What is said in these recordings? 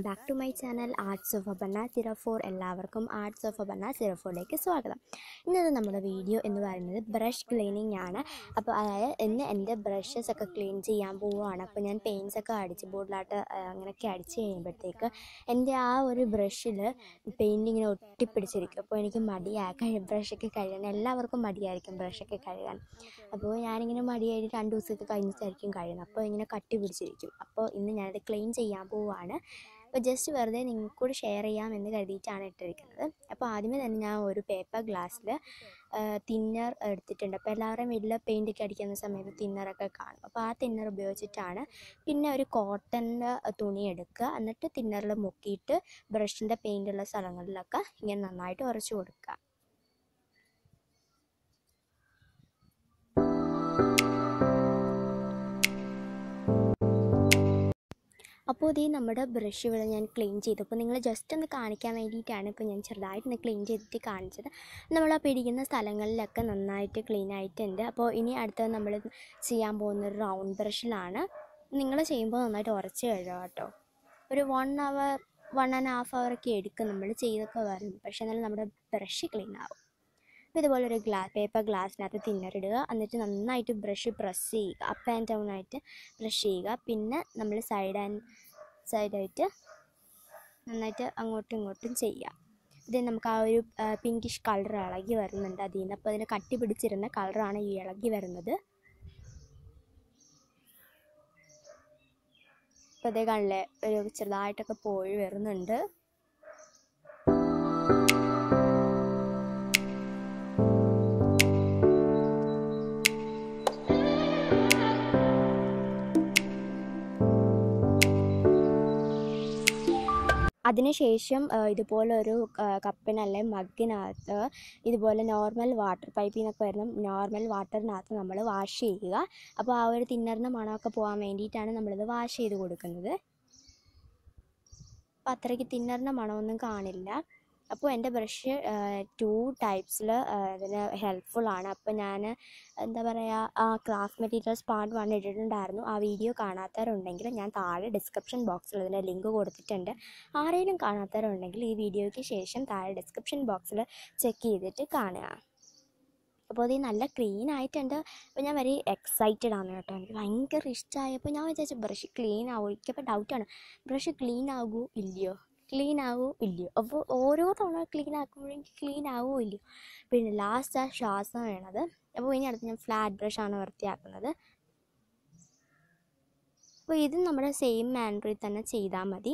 back to my channel arts of Abanna zero four എല്ലാവർക്കും arts of Abanna zero ഫോറിലേക്ക് സ്വാഗതം ഇന്നത്തെ നമ്മുടെ വീഡിയോ എന്ന് പറയുന്നത് ബ്രഷ് ക്ലീനിങ് ആണ് അപ്പോൾ അതായത് ഇന്ന് എൻ്റെ ബ്രഷസ് ഒക്കെ ക്ലീൻ ചെയ്യാൻ പോവുകയാണ് അപ്പോൾ ഞാൻ പെയിൻസ് ഒക്കെ അടിച്ച് ബോർഡിലായിട്ട് അങ്ങനെയൊക്കെ അടിച്ച് കഴിയുമ്പോഴത്തേക്ക് എൻ്റെ ആ ഒരു ബ്രഷിൽ പെയിൻറ് ഇങ്ങനെ ഒട്ടിപ്പിടിച്ചിരിക്കും അപ്പോൾ എനിക്ക് മടിയായി കഴി ബ്രഷൊക്കെ കഴുകാൻ എല്ലാവർക്കും മടിയായിരിക്കും ബ്രഷൊക്കെ കഴുകാൻ അപ്പോൾ ഞാനിങ്ങനെ മടിയായിട്ട് രണ്ട് ദിവസമൊക്കെ കഴിഞ്ഞിട്ടായിരിക്കും കഴിയുന്നത് അപ്പോൾ ഇങ്ങനെ കട്ടി പിടിച്ചിരിക്കും അപ്പോൾ ഇന്ന് ഞാനത് ക്ലീൻ ചെയ്യാൻ പോവുകയാണ് അപ്പോൾ ജസ്റ്റ് വെറുതെ നിങ്ങൾക്ക് കൂടി ഷെയർ ചെയ്യാം എന്ന് കരുതിയിട്ടാണ് ഇട്ടിരിക്കുന്നത് അപ്പോൾ ആദ്യമേ തന്നെ ഞാൻ ഒരു പേപ്പർ ഗ്ലാസ്സിൽ തിന്നർ എടുത്തിട്ടുണ്ട് അപ്പോൾ എല്ലാവരുടെയും വീട്ടിൽ പെയിൻ്റ് ഒക്കെ അടിക്കുന്ന സമയത്ത് തിന്നറൊക്കെ കാണും അപ്പോൾ ആ തിന്നർ ഉപയോഗിച്ചിട്ടാണ് പിന്നെ ഒരു കോട്ടൻ്റെ തുണി എടുക്കുക എന്നിട്ട് തിന്നറിൽ മുക്കിയിട്ട് ബ്രഷിൻ്റെ പെയിൻ്റുള്ള സ്ഥലങ്ങളിലൊക്കെ ഇങ്ങനെ നന്നായിട്ട് ഉരച്ചു കൊടുക്കുക അപ്പോൾ ഇതേ നമ്മുടെ ബ്രഷ് ഇവിടെ ഞാൻ ക്ലീൻ ചെയ്തു അപ്പോൾ നിങ്ങൾ ജസ്റ്റ് ഒന്ന് കാണിക്കാൻ വേണ്ടിയിട്ടാണ് ഇപ്പോൾ ഞാൻ ചെറുതായിട്ടൊന്ന് ക്ലീൻ ചെയ്തിട്ട് കാണിച്ചത് നമ്മൾ ആ പിടിക്കുന്ന സ്ഥലങ്ങളിലൊക്കെ നന്നായിട്ട് ക്ലീൻ ആയിട്ടുണ്ട് അപ്പോൾ ഇനി അടുത്തത് നമ്മൾ ചെയ്യാൻ പോകുന്ന ഒരു റൗണ്ട് ബ്രഷിലാണ് നിങ്ങൾ ചെയ്യുമ്പോൾ നന്നായിട്ട് ഉറച്ച് കഴുകുക കേട്ടോ ഒരു one hour one and half hour ഒക്കെ എടുക്കും നമ്മൾ ചെയ്തൊക്കെ വരും പക്ഷേ എന്നാലും നമ്മുടെ ബ്രഷ് ക്ലീൻ ആവും അപ്പോൾ ഇതുപോലെ ഒരു ഗ്ലാ പേപ്പർ ഗ്ലാസ്സിനകത്ത് തിന്നറിടുക എന്നിട്ട് നന്നായിട്ട് ബ്രഷ് പ്രസ് ചെയ്യുക അപ്പ് ആൻഡ് ഡൗൺ ആയിട്ട് ബ്രഷ് ചെയ്യുക പിന്നെ നമ്മൾ സൈഡ് ആൻഡ് സൈഡായിട്ട് നന്നായിട്ട് അങ്ങോട്ടും ഇങ്ങോട്ടും ചെയ്യുക ഇത് നമുക്ക് ആ ഒരു പിങ്കിഷ് കളർ ഇളകി വരുന്നുണ്ട് അതിൽ നിന്ന് അപ്പോൾ അതിന് കട്ടി പിടിച്ചിരുന്ന കളറാണ് ഈ ഇളകി വരുന്നത് അപ്പോൾ അതേ കാണില്ലേ ഒരു ചെറുതായിട്ടൊക്കെ പോയി വരുന്നുണ്ട് അതിനുശേഷം ഇതുപോലെ ഒരു കപ്പിനല്ലെ മഗ്ഗിനകത്ത് ഇതുപോലെ നോർമൽ വാട്ടർ പൈപ്പിൽ നിന്നൊക്കെ വരുന്ന നോർമൽ വാട്ടറിനകത്ത് നമ്മൾ വാഷ് ചെയ്യുക അപ്പോൾ ആ ഒരു തിന്നറിന് മണമൊക്കെ പോകാൻ വേണ്ടിയിട്ടാണ് നമ്മളിത് വാഷ് ചെയ്ത് കൊടുക്കുന്നത് അപ്പോൾ അത്രയ്ക്ക് തിന്നറിൻ്റെ മണമൊന്നും കാണില്ല അപ്പോൾ എൻ്റെ ബ്രഷ് ടു ടൈപ്സിൽ ഇതിന് ഹെൽപ്ഫുള്ളാണ് അപ്പോൾ ഞാൻ എന്താ പറയുക ആ ക്രാഫ്റ്റ് മെറ്റീരിയൽസ് പാർട്ട് വൺ ഇട്ടിട്ടുണ്ടായിരുന്നു ആ വീഡിയോ കാണാത്തവരുണ്ടെങ്കിൽ ഞാൻ താഴെ ഡിസ്ക്രിപ്ഷൻ ബോക്സിൽ ഇതിൻ്റെ ലിങ്ക് കൊടുത്തിട്ടുണ്ട് ആരെങ്കിലും കാണാത്തവരുണ്ടെങ്കിൽ ഈ വീഡിയോയ്ക്ക് ശേഷം താഴെ ഡിസ്ക്രിപ്ഷൻ ബോക്സിൽ ചെക്ക് ചെയ്തിട്ട് കാണുക അപ്പോൾ ഇത് നല്ല ക്ലീൻ ആയിട്ടുണ്ട് അപ്പോൾ ഞാൻ വെരി എക്സൈറ്റഡ് ആണ് കേട്ടോ എനിക്ക് ഭയങ്കര ഇഷ്ടമായപ്പോൾ ഞാൻ വിചാരിച്ചു ബ്രഷ് ക്ലീൻ ആവുമോ എനിക്കപ്പോൾ ഡൗട്ടാണ് ബ്രഷ് ക്ലീൻ ആകുമോ ഇല്ലയോ ക്ലീൻ ആവുമോ ഇല്ലയോ അപ്പോൾ ഓരോ തവണ ക്ലീൻ ആക്കുമ്പോഴേക്കും ക്ലീൻ ആവുമോ ഇല്ലയോ പിന്നെ ലാസ്റ്റ് ആ ശ്വാസം വേണത് അപ്പോൾ ഇനി അടുത്ത് ഞാൻ ഫ്ലാറ്റ് ബ്രഷാണ് വൃത്തിയാക്കുന്നത് അപ്പോൾ ഇത് നമ്മുടെ സെയിം മാനറിൽ തന്നെ ചെയ്താൽ മതി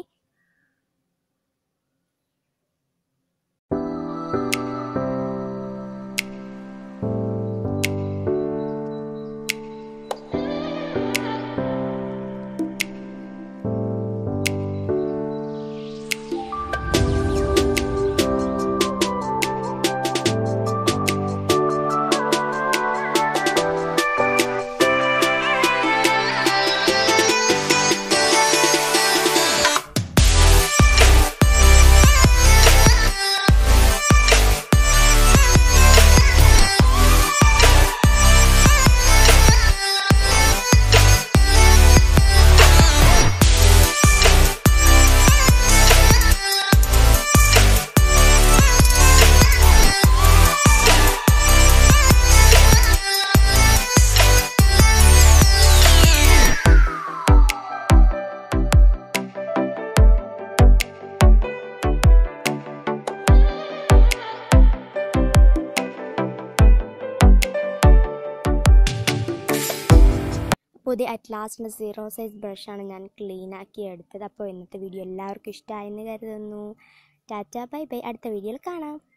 പുതിയ അറ്റ് ലാസ്റ്റ് സീറോ സൈസ് ബ്രഷാണ് ഞാൻ ക്ലീൻ ആക്കി എടുത്തത് അപ്പോൾ ഇന്നത്തെ വീഡിയോ എല്ലാവർക്കും ഇഷ്ടമായെന്ന് കരുതുന്നു ടാറ്റ ബൈ ബൈ അടുത്ത വീഡിയോയിൽ കാണാം